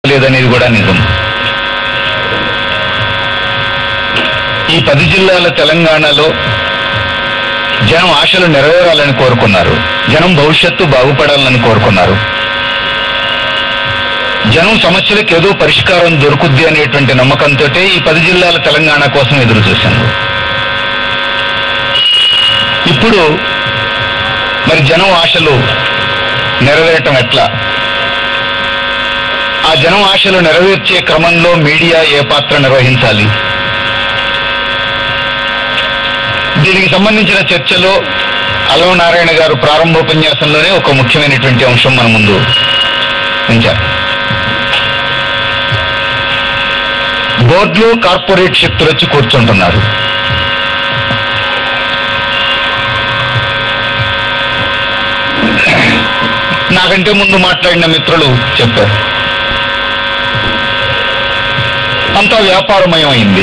లేదనేది కూడా నిజం ఈ పది జిల్లాల తెలంగాణలో జనం ఆశలు నెరవేరాలని కోరుకున్నారు జనం భవిష్యత్తు బాగుపడాలని కోరుకున్నారు జనం సమస్యలకు ఏదో పరిష్కారం దొరుకుద్ది అనేటువంటి నమ్మకంతో ఈ పది జిల్లాల తెలంగాణ కోసం ఎదురు చూశాను ఇప్పుడు మరి జనం ఆశలు నెరవేరటం ఎట్లా ఆ జనం ఆశలు నెరవేర్చే క్రమంలో మీడియా ఏ పాత్ర నిర్వహించాలి దీనికి సంబంధించిన చర్చలో అలవ నారాయణ గారు ప్రారంభోపన్యాసంలోనే ఒక ముఖ్యమైనటువంటి అంశం మన ముందు ఉంచారు బోర్డులో కార్పొరేట్ శక్తులు వచ్చి కూర్చుంటున్నారు నాకంటే ముందు మాట్లాడిన మిత్రులు చెప్పారు అంతా వ్యాపారమయం అయింది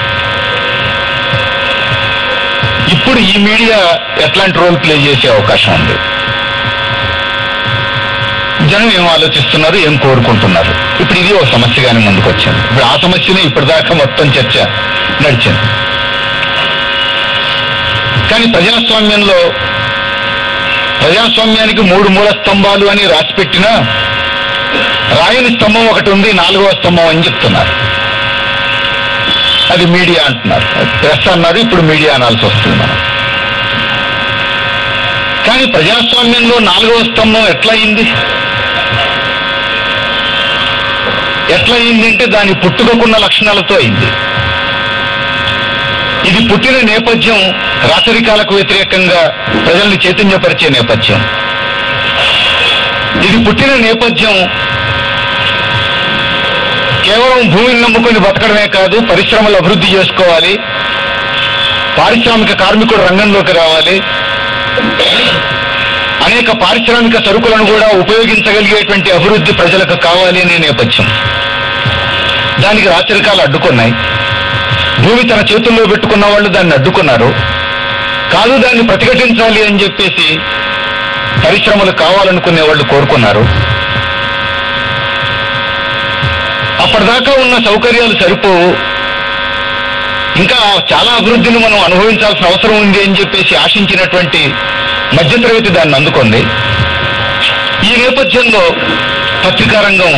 ఇప్పుడు ఈ మీడియా ఎట్లాంటి రోల్ ప్లే చేసే అవకాశం ఉంది జనం ఏం ఆలోచిస్తున్నారు ఏం కోరుకుంటున్నారు ఇప్పుడు ఇది ఒక సమస్యగానే ముందుకు వచ్చింది ఇప్పుడు ఆ సమస్యనే ఇప్పటిదాకా మొత్తం చర్చ నడిచింది కానీ ప్రజాస్వామ్యంలో ప్రజాస్వామ్యానికి మూడు మూల స్తంభాలు అని రాసిపెట్టినా రాయని స్తంభం ఒకటి ఉంది నాలుగవ స్తంభం అని చెప్తున్నారు అది మీడియా అంటున్నారు ప్రెస్ అన్నారు ఇప్పుడు మీడియా అనాల్సి వస్తుంది మనం కానీ ప్రజాస్వామ్యంలో నాలుగవ స్తంభం ఎట్లా అయింది ఎట్లా అయింది అంటే దాని పుట్టుకకున్న లక్షణాలతో అయింది ఇది పుట్టిన నేపథ్యం రాచరికాలకు వ్యతిరేకంగా ప్రజల్ని చైతన్యపరిచే నేపథ్యం ఇది పుట్టిన నేపథ్యం కేవలం భూమిని నమ్ముకుని బతకడమే కాదు పరిశ్రమలు అభివృద్ధి చేసుకోవాలి పారిశ్రామిక కార్మికుడు రంగంలోకి రావాలి అనేక పారిశ్రామిక సరుకులను కూడా ఉపయోగించగలిగేటువంటి అభివృద్ధి ప్రజలకు కావాలి అనే నేపథ్యం దానికి రాచరికాలు అడ్డుకున్నాయి భూమి తన చేతుల్లో పెట్టుకున్న వాళ్ళు దాన్ని అడ్డుకున్నారు కాదు దాన్ని ప్రతిఘటించాలి అని చెప్పేసి పరిశ్రమలు కావాలనుకునే వాళ్ళు కోరుకున్నారు అప్పటిదాకా ఉన్న సౌకర్యాలు సరిపోవు ఇంకా చాలా అభివృద్ధిని మనం అనుభవించాల్సిన అవసరం ఉంది అని చెప్పేసి ఆశించినటువంటి మధ్యతరగతి దాన్ని అందుకుంది ఈ నేపథ్యంలో పత్రికా రంగం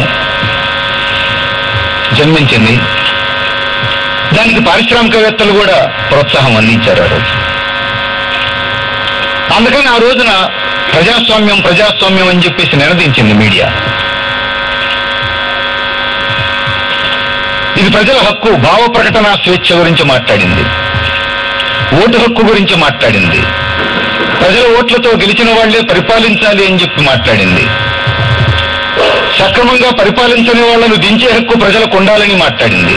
జన్మించింది దానికి పారిశ్రామికవేత్తలు కూడా ప్రోత్సాహం అందించారు ఆ రోజు అందుకని ఆ రోజున ప్రజాస్వామ్యం ప్రజాస్వామ్యం అని చెప్పేసి నినదించింది మీడియా ఇది ప్రజల హక్కు భావ ప్రకటన స్వేచ్ఛ గురించి మాట్లాడింది ఓటు హక్కు గురించి మాట్లాడింది ప్రజల ఓట్లతో గెలిచిన వాళ్లే పరిపాలించాలి అని చెప్పి మాట్లాడింది సక్రమంగా పరిపాలించని వాళ్లను దించే హక్కు ప్రజలకు ఉండాలని మాట్లాడింది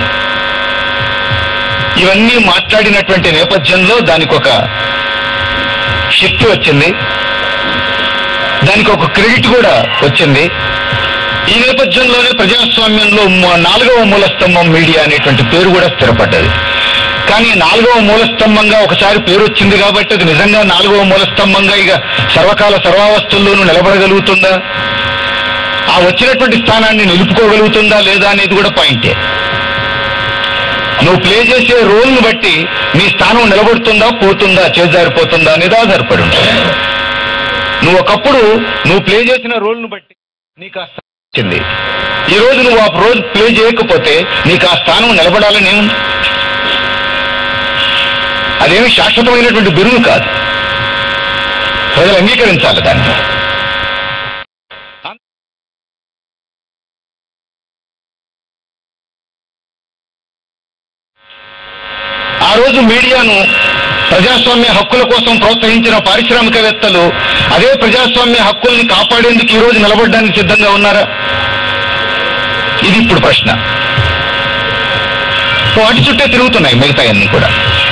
ఇవన్నీ మాట్లాడినటువంటి నేపథ్యంలో దానికి ఒక శక్తి వచ్చింది దానికి ఒక క్రెడిట్ కూడా వచ్చింది ఈ నేపథ్యంలోనే ప్రజాస్వామ్యంలో మ- నాలుగవ మూలస్తంభం మీడియా అనేటువంటి పేరు కూడా స్థిరపడ్డది కానీ నాలుగవ మూలస్తంభంగా ఒకసారి పేరు వచ్చింది కాబట్టి అది నిజంగా నాలుగవ మూలస్తంభంగా ఇక సర్వకాల సర్వావస్థల్లోనూ నిలబడగలుగుతుందా ఆ వచ్చినటువంటి స్థానాన్ని నిలుపుకోగలుగుతుందా లేదా అనేది కూడా పాయింటే నువ్వు ప్లే చేసే రోల్ను బట్టి నీ స్థానం నిలబడుతుందా పోతుందా చేజారిపోతుందా అనేది ఆధారపడి ఉంటుంది నువ్వు ఒకప్పుడు నువ్వు ప్లే చేసిన రోల్ను బట్టి నీకు ఆ స్థానం వచ్చింది ఈ రోజు నువ్వు ఆ రోజు ప్లే చేయకపోతే నీకు ఆ స్థానం నిలబడాలని ఏముంది అదేమి శాశ్వతమైనటువంటి బిరువు కాదు ప్రజలు అంగీకరించాలి దాన్ని ఆ రోజు మీడియాను ప్రజాస్వామ్య హక్కుల కోసం ప్రోత్సహించిన పారిశ్రామికవేత్తలు అదే ప్రజాస్వామ్య హక్కుల్ని కాపాడేందుకు ఈ రోజు నిలబడడానికి సిద్ధంగా ఉన్నారా ఇది ఇప్పుడు ప్రశ్న వాటి చుట్టే తిరుగుతున్నాయి మిగతా అన్ని కూడా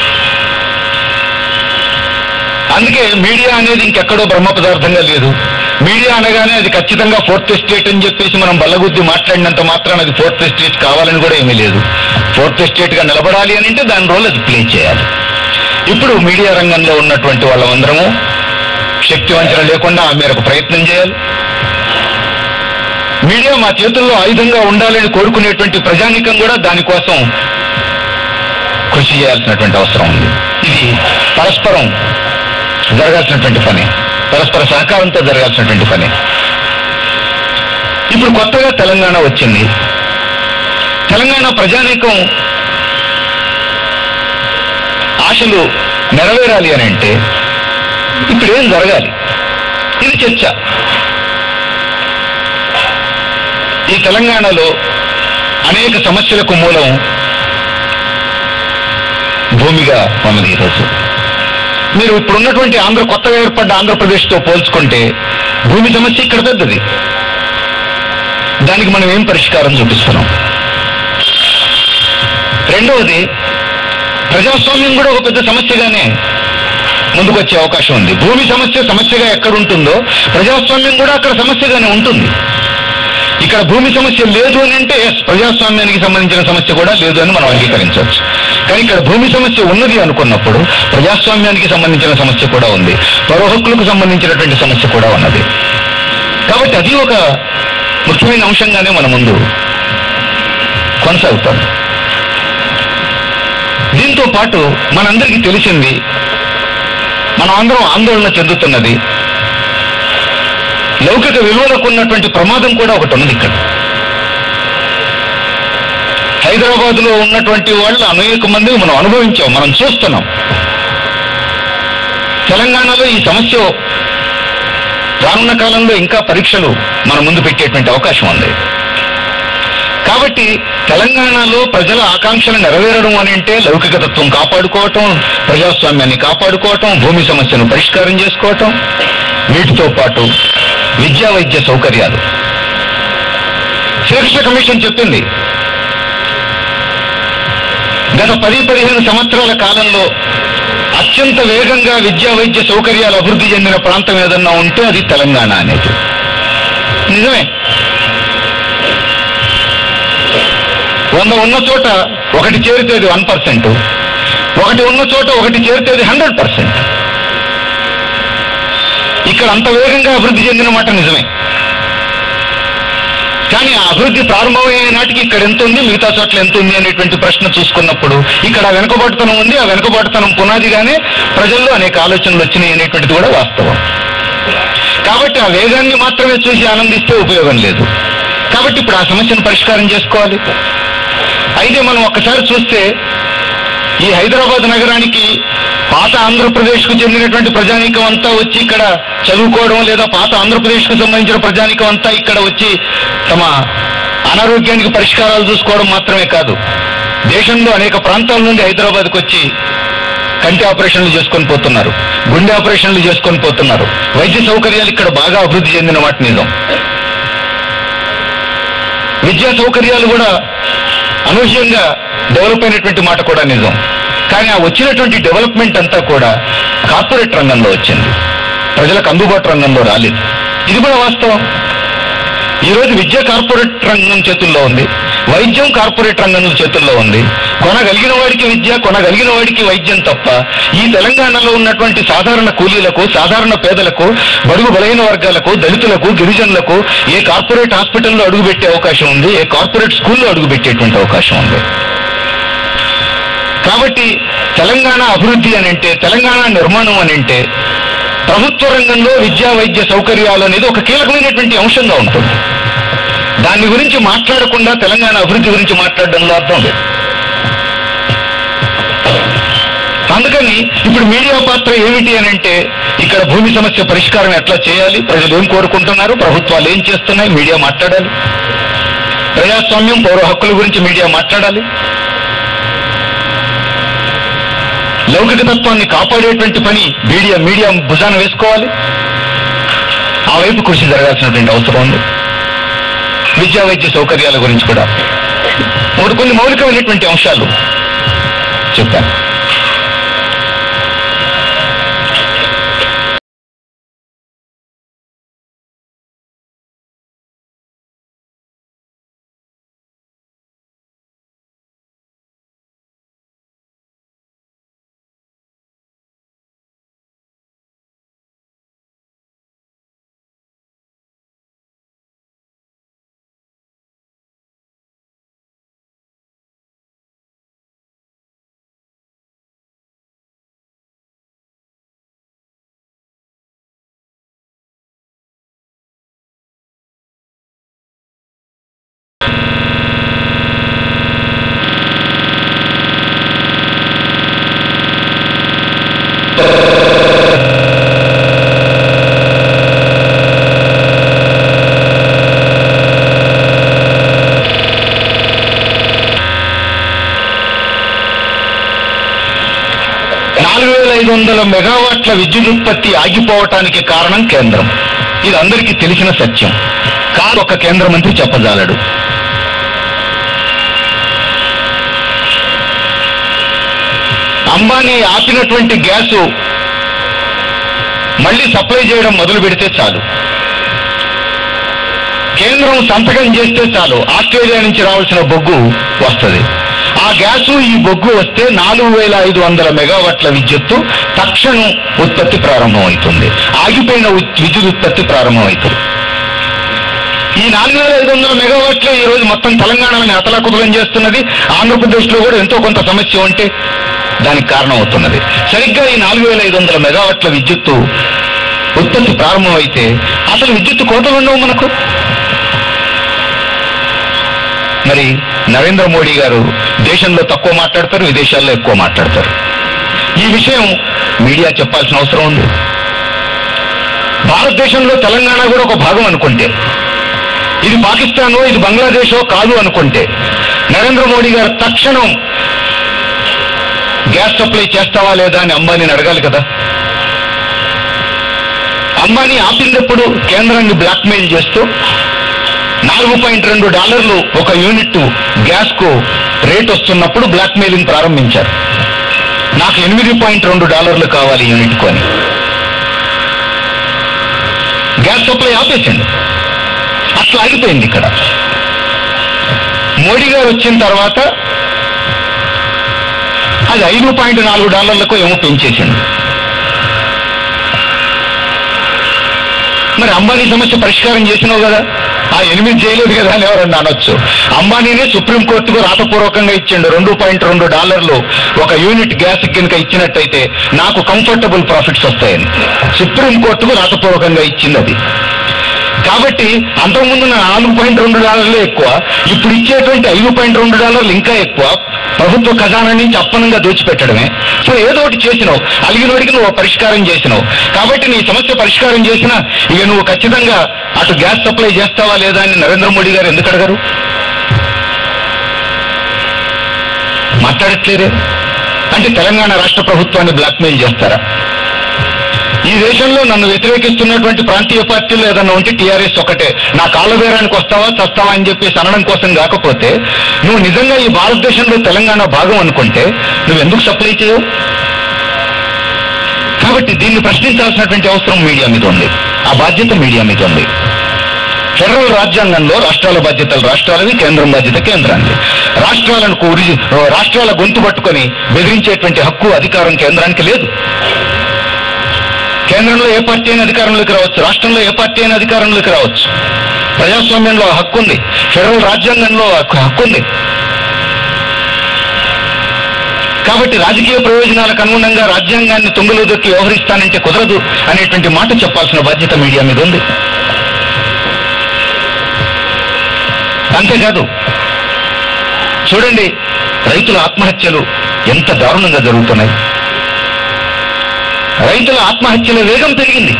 అందుకే మీడియా అనేది ఇంకెక్కడో బ్రహ్మ పదార్థంగా లేదు మీడియా అనగానే అది ఖచ్చితంగా ఫోర్త్ ఎస్టేట్ అని చెప్పేసి మనం బల్లగుద్ది మాట్లాడినంత మాత్రాన అది ఫోర్త్ ఎస్టేట్ కావాలని కూడా ఏమీ లేదు ఫోర్త్ ఎస్టేట్ గా నిలబడాలి అని అంటే దాని రోల్ అది ప్లే చేయాలి ఇప్పుడు మీడియా రంగంలో ఉన్నటువంటి వాళ్ళందరము శక్తి వంచన లేకుండా ఆ మేరకు ప్రయత్నం చేయాలి మీడియా మా చేతుల్లో ఆయుధంగా ఉండాలని కోరుకునేటువంటి ప్రజానికం కూడా దానికోసం కృషి చేయాల్సినటువంటి అవసరం ఉంది ఇది పరస్పరం జరగాల్సినటువంటి పని పరస్పర సహకారంతో జరగాల్సినటువంటి పని ఇప్పుడు కొత్తగా తెలంగాణ వచ్చింది తెలంగాణ ప్రజానీకం ఆశలు నెరవేరాలి అని అంటే ఇప్పుడు ఏం జరగాలి ఇది చర్చ ఈ తెలంగాణలో అనేక సమస్యలకు మూలం భూమిగా ఉన్నది ఈరోజు మీరు ఇప్పుడున్నటువంటి ఆంధ్ర కొత్తగా ఏర్పడ్డ ఆంధ్రప్రదేశ్తో పోల్చుకుంటే భూమి సమస్య ఇక్కడ పెద్దది దానికి మనం ఏం పరిష్కారం చూపిస్తున్నాం రెండవది ప్రజాస్వామ్యం కూడా ఒక పెద్ద సమస్యగానే ముందుకొచ్చే అవకాశం ఉంది భూమి సమస్య సమస్యగా ఎక్కడ ఉంటుందో ప్రజాస్వామ్యం కూడా అక్కడ సమస్యగానే ఉంటుంది ఇక్కడ భూమి సమస్య లేదు అని అంటే yes, ప్రజాస్వామ్యానికి సంబంధించిన సమస్య కూడా లేదు అని మనం అంగీకరించవచ్చు కానీ ఇక్కడ భూమి సమస్య ఉన్నది అనుకున్నప్పుడు ప్రజాస్వామ్యానికి సంబంధించిన సమస్య కూడా ఉంది పౌర హక్కులకు సంబంధించినటువంటి సమస్య కూడా ఉన్నది కాబట్టి అది ఒక ముఖ్యమైన అంశంగానే మన ముందు కొనసాగుతాం దీంతో పాటు మనందరికీ తెలిసింది మనం అందరం ఆందోళన చెందుతున్నది లౌకిక విలువలకు ఉన్నటువంటి ప్రమాదం కూడా ఒకటి ఉన్నది ఇక్కడ హైదరాబాద్ లో ఉన్నటువంటి వాళ్ళు అనేక మంది మనం అనుభవించాం మనం చూస్తున్నాం తెలంగాణలో ఈ సమస్య రానున్న కాలంలో ఇంకా పరీక్షలు మన ముందు పెట్టేటువంటి అవకాశం ఉంది కాబట్టి తెలంగాణలో ప్రజల ఆకాంక్షలు నెరవేరడం అని అంటే లౌకిక తత్వం కాపాడుకోవటం ప్రజాస్వామ్యాన్ని కాపాడుకోవటం భూమి సమస్యను పరిష్కారం చేసుకోవటం వీటితో పాటు విద్యా వైద్య సౌకర్యాలు శ్రీకృష్ణ కమిషన్ చెప్పింది గత పది పదిహేను సంవత్సరాల కాలంలో అత్యంత వేగంగా విద్యా వైద్య సౌకర్యాలు అభివృద్ధి చెందిన ప్రాంతం ఏదన్నా ఉంటే అది తెలంగాణ అనేది నిజమే వంద ఉన్న చోట ఒకటి చేరితేది వన్ పర్సెంట్ ఒకటి ఉన్న చోట ఒకటి చేరితేది హండ్రెడ్ పర్సెంట్ ఇక్కడ అంత వేగంగా అభివృద్ధి చెందిన మాట నిజమే కానీ ఆ అభివృద్ధి ప్రారంభమయ్యే నాటికి ఇక్కడ ఎంత ఉంది మిగతా చోట్ల ఎంత ఉంది అనేటువంటి ప్రశ్న చూసుకున్నప్పుడు ఇక్కడ ఆ వెనుకబాటుతనం ఉంది ఆ వెనుకబాటుతనం పునాదిగానే ప్రజల్లో అనేక ఆలోచనలు వచ్చినాయి అనేటువంటిది కూడా వాస్తవం కాబట్టి ఆ వేగాన్ని మాత్రమే చూసి ఆనందిస్తే ఉపయోగం లేదు కాబట్టి ఇప్పుడు ఆ సమస్యను పరిష్కారం చేసుకోవాలి అయితే మనం ఒక్కసారి చూస్తే ఈ హైదరాబాద్ నగరానికి పాత ఆంధ్రప్రదేశ్కు చెందినటువంటి ప్రజానీకం అంతా వచ్చి ఇక్కడ చదువుకోవడం లేదా పాత ఆంధ్రప్రదేశ్కు సంబంధించిన ప్రజానీకం అంతా ఇక్కడ వచ్చి తమ అనారోగ్యానికి పరిష్కారాలు చూసుకోవడం మాత్రమే కాదు దేశంలో అనేక ప్రాంతాల నుండి హైదరాబాద్కు వచ్చి కంటి ఆపరేషన్లు చేసుకొని పోతున్నారు గుండె ఆపరేషన్లు చేసుకొని పోతున్నారు వైద్య సౌకర్యాలు ఇక్కడ బాగా అభివృద్ధి చెందిన వాటి నిజం విద్యా సౌకర్యాలు కూడా అనూహ్యంగా డెవలప్ అయినటువంటి మాట కూడా నిజం కానీ ఆ వచ్చినటువంటి డెవలప్మెంట్ అంతా కూడా కార్పొరేట్ రంగంలో వచ్చింది ప్రజలకు అందుబాటు రంగంలో రాలేదు ఇది కూడా వాస్తవం ఈరోజు విద్య కార్పొరేట్ రంగం చేతుల్లో ఉంది వైద్యం కార్పొరేట్ రంగం చేతుల్లో ఉంది కొనగలిగిన వాడికి విద్య కొనగలిగిన వాడికి వైద్యం తప్ప ఈ తెలంగాణలో ఉన్నటువంటి సాధారణ కూలీలకు సాధారణ పేదలకు బడుగు బలహీన వర్గాలకు దళితులకు గిరిజనులకు ఏ కార్పొరేట్ హాస్పిటల్లో అడుగుపెట్టే అవకాశం ఉంది ఏ కార్పొరేట్ స్కూల్లో అడుగుపెట్టేటువంటి అవకాశం ఉంది కాబట్టి తెలంగాణ అభివృద్ధి అని అంటే తెలంగాణ నిర్మాణం అని అంటే ప్రభుత్వ రంగంలో విద్యా వైద్య సౌకర్యాలు అనేది ఒక కీలకమైనటువంటి అంశంగా ఉంటుంది దాని గురించి మాట్లాడకుండా తెలంగాణ అభివృద్ధి గురించి మాట్లాడడంలో అర్థం లేదు అందుకని ఇప్పుడు మీడియా పాత్ర ఏమిటి అని అంటే ఇక్కడ భూమి సమస్య పరిష్కారం ఎట్లా చేయాలి ప్రజలు ఏం కోరుకుంటున్నారు ప్రభుత్వాలు ఏం చేస్తున్నాయి మీడియా మాట్లాడాలి ప్రజాస్వామ్యం పౌర హక్కుల గురించి మీడియా మాట్లాడాలి లౌకిక తత్వాన్ని కాపాడేటువంటి పని మీడియా మీడియా భుజాన వేసుకోవాలి ఆ వైపు కృషి జరగాల్సినటువంటి అవసరం ఉంది విద్యా వైద్య సౌకర్యాల గురించి కూడా మూడు కొన్ని మౌలికమైనటువంటి అంశాలు చెప్పాను ఐదు వందల మెగావాట్ల విద్యుత్ ఉత్పత్తి ఆగిపోవటానికి కారణం కేంద్రం ఇది అందరికీ తెలిసిన సత్యం కాదు ఒక కేంద్ర మంత్రి చెప్పజాలడు అంబానీ ఆపినటువంటి గ్యాసు మళ్ళీ సప్లై చేయడం మొదలు పెడితే చాలు కేంద్రం సంతకం చేస్తే చాలు ఆస్ట్రేలియా నుంచి రావాల్సిన బొగ్గు వస్తుంది ఆ గ్యాసు ఈ బొగ్గు వస్తే నాలుగు వేల ఐదు వందల మెగావాట్ల విద్యుత్తు తక్షణం ఉత్పత్తి ప్రారంభమవుతుంది ఆగిపోయిన ఉత్- విద్యుత్ ఉత్పత్తి ప్రారంభమవుతుంది ఈ నాలుగు వేల ఐదు వందల మెగావాట్లే ఈ రోజు మొత్తం తెలంగాణని అతలాకుతలం చేస్తున్నది ఆంధ్రప్రదేశ్లో కూడా ఎంతో కొంత సమస్య ఉంటే దానికి కారణం అవుతున్నది సరిగ్గా ఈ నాలుగు వేల ఐదు వందల మెగావాట్ల విద్యుత్తు ఉత్పత్తి ప్రారంభమైతే అసలు విద్యుత్తు కోతలు ఉండవు మనకు మరి నరేంద్ర మోడీ గారు దేశంలో తక్కువ మాట్లాడతారు విదేశాల్లో ఎక్కువ మాట్లాడతారు ఈ విషయం మీడియా చెప్పాల్సిన అవసరం ఉంది భారతదేశంలో తెలంగాణ కూడా ఒక భాగం అనుకుంటే ఇది పాకిస్తాను ఇది బంగ్లాదేశో కాదు అనుకుంటే నరేంద్ర మోడీ గారు తక్షణం గ్యాస్ సప్లై చేస్తావా లేదా అని అంబానీని అడగాలి కదా అంబానీ ఆపిందప్పుడు కేంద్రాన్ని బ్లాక్మెయిల్ చేస్తూ నాలుగు పాయింట్ రెండు డాలర్లు ఒక యూనిట్ గ్యాస్ కు రేట్ వస్తున్నప్పుడు బ్లాక్మెయిలింగ్ ప్రారంభించారు నాకు ఎనిమిది పాయింట్ రెండు డాలర్లు కావాలి యూనిట్ కొని గ్యాస్ సప్లై ఆపేసింది అట్లా ఆగిపోయింది ఇక్కడ మోడీ గారు వచ్చిన తర్వాత అది ఐదు పాయింట్ నాలుగు డాలర్లకు ఏమో పెంచేసింది మరి అంబానీ సమస్య పరిష్కారం చేసినావు కదా ఆ ఎనిమిది చేయలేదు కదా అని ఎవరన్నా అనొచ్చు అంబానీనే సుప్రీంకోర్టుకు రాతపూర్వకంగా ఇచ్చిండు రెండు పాయింట్ రెండు డాలర్లు ఒక యూనిట్ గ్యాస్ కనుక ఇచ్చినట్టయితే నాకు కంఫర్టబుల్ ప్రాఫిట్స్ వస్తాయని సుప్రీంకోర్టుకు రాతపూర్వకంగా ఇచ్చింది అది కాబట్టి అంతకుముందు నా నాలుగు పాయింట్ రెండు డాలర్లే ఎక్కువ ఇప్పుడు ఇచ్చేటువంటి ఐదు పాయింట్ రెండు డాలర్లు ఇంకా ఎక్కువ ప్రభుత్వ ఖజానా నుంచి అప్పనంగా దోచిపెట్టడమే సో ఏదో ఒకటి చేసినావు అలిగినోడికి నువ్వు పరిష్కారం చేసినావు కాబట్టి నీ సమస్య పరిష్కారం చేసినా ఇక నువ్వు ఖచ్చితంగా అటు గ్యాస్ సప్లై చేస్తావా లేదా అని నరేంద్ర మోడీ గారు ఎందుకు అడగరు మాట్లాడట్లేరే అంటే తెలంగాణ రాష్ట్ర ప్రభుత్వాన్ని బ్లాక్మెయిల్ చేస్తారా ఈ దేశంలో నన్ను వ్యతిరేకిస్తున్నటువంటి ప్రాంతీయ పార్టీలు ఏదన్నా ఉంటే టీఆర్ఎస్ ఒకటే నా కాళ్ళ బేరానికి వస్తావా చస్తావా అని చెప్పేసి అనడం కోసం కాకపోతే నువ్వు నిజంగా ఈ భారతదేశంలో తెలంగాణ భాగం అనుకుంటే నువ్వు ఎందుకు సప్లై చేయవు కాబట్టి దీన్ని ప్రశ్నించాల్సినటువంటి అవసరం మీడియా మీద ఉంది ఆ బాధ్యత మీడియా మీద ఉంది ఫెడరల్ రాజ్యాంగంలో రాష్ట్రాల బాధ్యతలు రాష్ట్రాలవి కేంద్రం బాధ్యత కేంద్రానికి రాష్ట్రాలను కూరి రాష్ట్రాల గొంతు పట్టుకొని బెదిరించేటువంటి హక్కు అధికారం కేంద్రానికి లేదు కేంద్రంలో ఏ పార్టీ అయినా అధికారంలోకి రావచ్చు రాష్ట్రంలో ఏ పార్టీ అయినా అధికారంలోకి రావచ్చు ప్రజాస్వామ్యంలో ఆ హక్కు ఉంది ఫెడరల్ రాజ్యాంగంలో ఆ హక్కు ఉంది కాబట్టి రాజకీయ ప్రయోజనాలకు అనుగుణంగా రాజ్యాంగాన్ని తుంగలో దొక్కి వ్యవహరిస్తానంటే కుదరదు అనేటువంటి మాట చెప్పాల్సిన బాధ్యత మీడియా మీద ఉంది అంతేకాదు చూడండి రైతుల ఆత్మహత్యలు ఎంత దారుణంగా జరుగుతున్నాయి రైతుల ఆత్మహత్యల వేగం పెరిగింది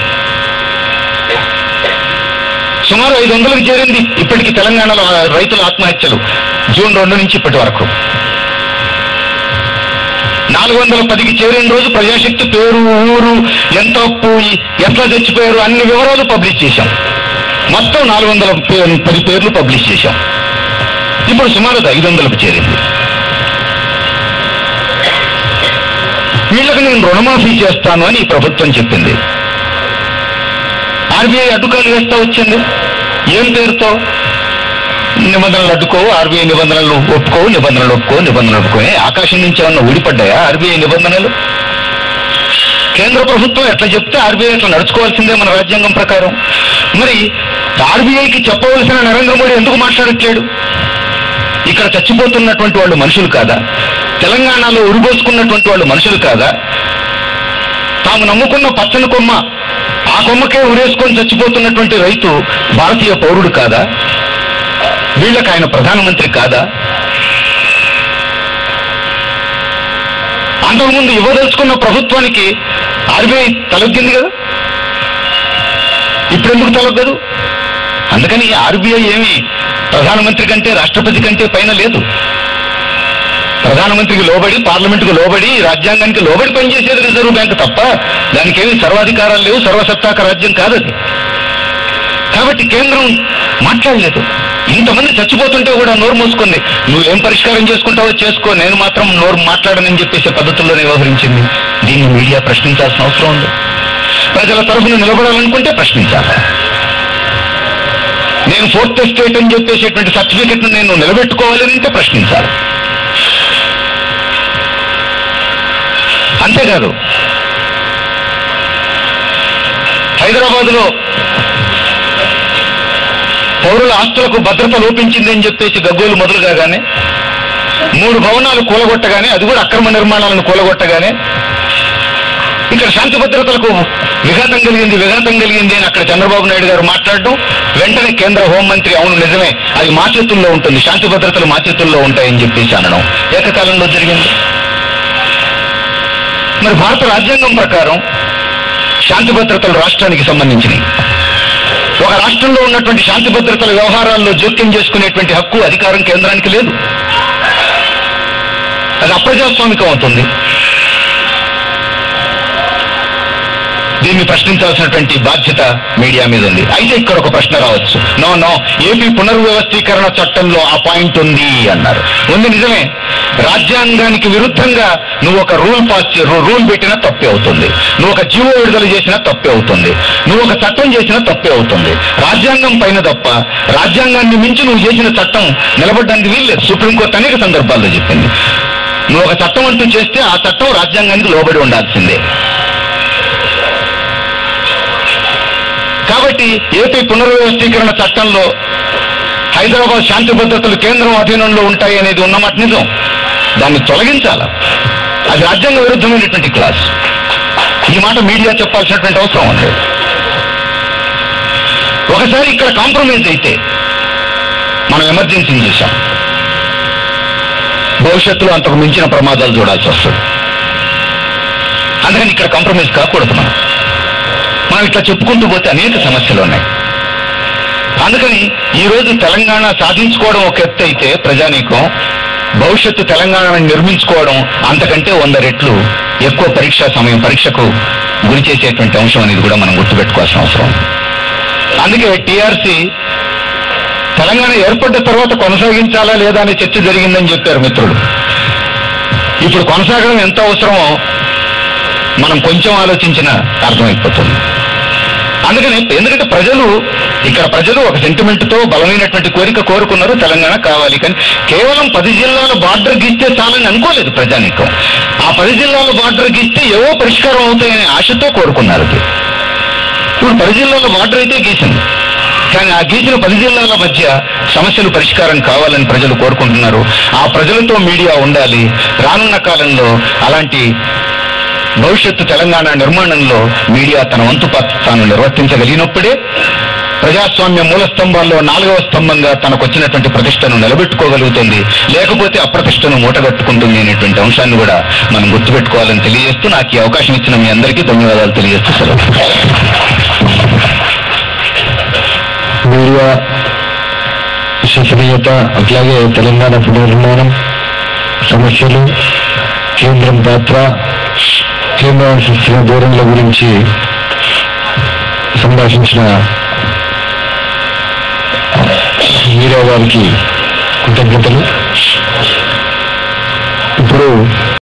సుమారు ఐదు వందలకు చేరింది ఇప్పటికి తెలంగాణలో ఆ రైతుల ఆత్మహత్యలు జూన్ రెండు నుంచి ఇప్పటి వరకు నాలుగు వందల పదికి చేరిన రోజు ప్రజాశక్తి పేరు ఊరు ఎంత అప్పు ఈ- ఎట్లా తెచ్చిపోయారు అన్ని వివరాలు పబ్లిష్ చేశాం మొత్తం నాలుగు వందల పే- పది పేర్లు పబ్లిష్ చేశాం ఇప్పుడు సుమారు అది ఐదు వందలకు చేరింది వీళ్ళకి నేను రుణమాఫీ చేస్తాను అని ఈ ప్రభుత్వం చెప్పింది ఆర్బీఐ అడ్డుకాలు వేస్తా వచ్చింది ఏం పేరుతో నిబంధనలు అడ్డుకో ఆర్బీఐ నిబంధనలు ఒప్పుకో నిబంధనలు ఒప్పుకో నిబంధనలు ఒప్పుకో ఏ, ఆకాశం నుంచి ఏమన్నా ఊడిపడ్డాయా ఆర్బీఐ నిబంధనలు కేంద్ర ప్రభుత్వం ఎట్లా చెప్తే ఆర్బీఐ అట్లా నడుచుకోవాల్సిందే మన రాజ్యాంగం ప్రకారం మరి ఆర్బీఐకి చెప్పవలసిన నరేంద్ర మోడీ ఎందుకు మాట్లాడట్లేడు ఇక్కడ చచ్చిపోతున్నటువంటి వాళ్ళు మనుషులు కాదా తెలంగాణలో ఉరిపోసుకున్నటువంటి వాళ్ళు మనుషులు కాదా తాము నమ్ముకున్న పచ్చని కొమ్మ ఆ కొమ్మకే ఉరేసుకొని చచ్చిపోతున్నటువంటి రైతు భారతీయ పౌరుడు కాదా వీళ్ళకి ఆయన ప్రధానమంత్రి కాదా అంతకుముందు ఇవ్వదలుచుకున్న ప్రభుత్వానికి ఆర్బీఐ తలొగ్గింది కదా ఇప్పుడు ఎందుకు తలొగ్గదు అందుకని ఆర్బీఐ ఏమి ప్రధానమంత్రి కంటే రాష్ట్రపతి కంటే పైన లేదు ప్రధానమంత్రికి లోబడి పార్లమెంటుకు లోబడి రాజ్యాంగానికి లోబడి పనిచేసేది రిజర్వ్ బ్యాంక్ తప్ప దానికేమి సర్వాధికారాలు లేవు సర్వసత్తాక రాజ్యం కాదది కాబట్టి కేంద్రం మాట్లాడలేదు ఇంతమంది చచ్చిపోతుంటే కూడా నోరు మూసుకుంది నువ్వేం పరిష్కారం చేసుకుంటావో చేసుకో నేను మాత్రం నోరు మాట్లాడనని చెప్పేసే పద్ధతుల్లోనే వ్యవహరించింది దీన్ని మీడియా ప్రశ్నించాల్సిన అవసరం ఉంది ప్రజల తరఫున నిలబడాలనుకుంటే ప్రశ్నించాలి నేను ఫోర్త్ ఎస్టేట్ అని చెప్పేసేటువంటి సర్టిఫికెట్ నేను నిలబెట్టుకోవాలని అంటే ప్రశ్నించాలి అంతేకాదు హైదరాబాద్లో పౌరుల ఆస్తులకు భద్రత లోపించింది అని చెప్పేసి గగ్గోలు మొదలు కాగానే మూడు భవనాలు కూలగొట్టగానే అది కూడా అక్రమ నిర్మాణాలను కూలగొట్టగానే ఇక్కడ శాంతి భద్రతలకు విఘాతం కలిగింది విఘాతం కలిగింది అని అక్కడ చంద్రబాబు నాయుడు గారు మాట్లాడడం వెంటనే కేంద్ర హోంమంత్రి అవును నిజమే అది మా చేతుల్లో ఉంటుంది శాంతి భద్రతలు మా చేతుల్లో ఉంటాయని చెప్పేసి అనడం ఏకకాలంలో జరిగింది మరి భారత రాజ్యాంగం ప్రకారం శాంతి భద్రతలు రాష్ట్రానికి సంబంధించినవి ఒక రాష్ట్రంలో ఉన్నటువంటి శాంతి భద్రతల వ్యవహారాల్లో జోక్యం చేసుకునేటువంటి హక్కు అధికారం కేంద్రానికి లేదు అది అప్రజాస్వామికం అవుతుంది దీన్ని ప్రశ్నించాల్సినటువంటి బాధ్యత మీడియా మీద ఉంది అయితే ఇక్కడ ఒక ప్రశ్న రావచ్చు నో నో ఏపీ పునర్వ్యవస్థీకరణ చట్టంలో ఆ పాయింట్ ఉంది అన్నారు ఉంది నిజమే రాజ్యాంగానికి విరుద్ధంగా నువ్వు ఒక రూల్ పాస్ చే- రూ- రూల్ పెట్టినా తప్పే అవుతుంది నువ్వు ఒక జీవో విడుదల చేసినా తప్పే అవుతుంది నువ్వు ఒక చట్టం చేసినా తప్పే అవుతుంది రాజ్యాంగం పైన తప్ప రాజ్యాంగాన్ని మించి నువ్వు చేసిన చట్టం నిలబడడానికి వీల్లేదు సుప్రీంకోర్టు అనేక సందర్భాల్లో చెప్పింది నువ్వు ఒక చట్టం అంటూ చేస్తే ఆ చట్టం రాజ్యాంగానికి లోబడి ఉండాల్సిందే కాబట్టి ఏపీ పునర్వ్యవస్థీకరణ చట్టంలో హైదరాబాద్ శాంతి భద్రతలు కేంద్రం అధీనంలో ఉంటాయి అనేది ఉన్నమాట నిజం దాన్ని తొలగించాల అది రాజ్యాంగ విరుద్ధమైనటువంటి క్లాస్ ఈ మాట మీడియా చెప్పాల్సినటువంటి అవసరం ఉంది ఒకసారి ఇక్కడ కాంప్రమైజ్ అయితే మనం ఎమర్జెన్సీని చూసాం భవిష్యత్తులో అంతకు మించిన ప్రమాదాలు చూడాల్సి వస్తుంది అందుకని ఇక్కడ కాంప్రమైజ్ కాకూడదు మనం మనం ఇట్లా చెప్పుకుంటూ పోతే అనేక సమస్యలు ఉన్నాయి అందుకని ఈ రోజు తెలంగాణ సాధించుకోవడం ఒక ఎత్తు అయితే ప్రజానీకం భవిష్యత్తు తెలంగాణను నిర్మించుకోవడం అంతకంటే వంద రెట్లు ఎక్కువ పరీక్షా సమయం పరీక్షకు గురి చేసేటువంటి అంశం అనేది కూడా మనం గుర్తుపెట్టుకోవాల్సిన అవసరం ఉంది. అందుకే టీఆర్సీ తెలంగాణ ఏర్పడ్డ తర్వాత కొనసాగించాలా లేదా అనే చర్చ జరిగిందని చెప్పారు మిత్రులు ఇప్పుడు కొనసాగడం ఎంత అవసరమో మనం కొంచెం ఆలోచించినా అర్థమైపోతుంది అందుకని ఎందుకంటే ప్రజలు ఇక్కడ ప్రజలు ఒక సెంటిమెంట్ తో బలమైనటువంటి కోరిక కోరుకున్నారు తెలంగాణ కావాలి కానీ కేవలం పది జిల్లాల బార్డర్ గీస్తే చాలని అనుకోలేదు ప్రజానీకం ఆ పది జిల్లాల బార్డర్ గీస్తే ఏవో పరిష్కారం అవుతాయనే ఆశతో కోరుకున్నారు అది. ఇప్పుడు పది జిల్లాల బార్డర్ అయితే గీసింది కానీ ఆ గీసిన పది జిల్లాల మధ్య సమస్యలు పరిష్కారం కావాలని ప్రజలు కోరుకుంటున్నారు ఆ ప్రజలతో మీడియా ఉండాలి రానున్న కాలంలో అలాంటి భవిష్యత్తు తెలంగాణ నిర్మాణంలో మీడియా తన వంతు పాత్ర తాను నిర్వర్తించగలిగినప్పుడే ప్రజాస్వామ్య మూల స్తంభాల్లో నాలుగవ స్తంభంగా తనకు వచ్చినటువంటి ప్రతిష్టను నిలబెట్టుకోగలుగుతుంది లేకపోతే అప్రతిష్టను మూటగట్టుకుంటుంది అనేటువంటి అంశాన్ని కూడా మనం గుర్తుపెట్టుకోవాలని తెలియజేస్తూ నాకు ఈ అవకాశం ఇచ్చిన మీ అందరికీ ధన్యవాదాలు తెలియజేస్తూ సెలవు మీడియా విశ్వసనీయత అట్లాగే తెలంగాణ పునర్నిర్మాణం సమస్యలు కేంద్రం పాత్ర కేంద్రానికి ఇస్తున్న ధోరణుల గురించి సంభాషించిన మీడియా వారికి కృతజ్ఞతలు ఇప్పుడు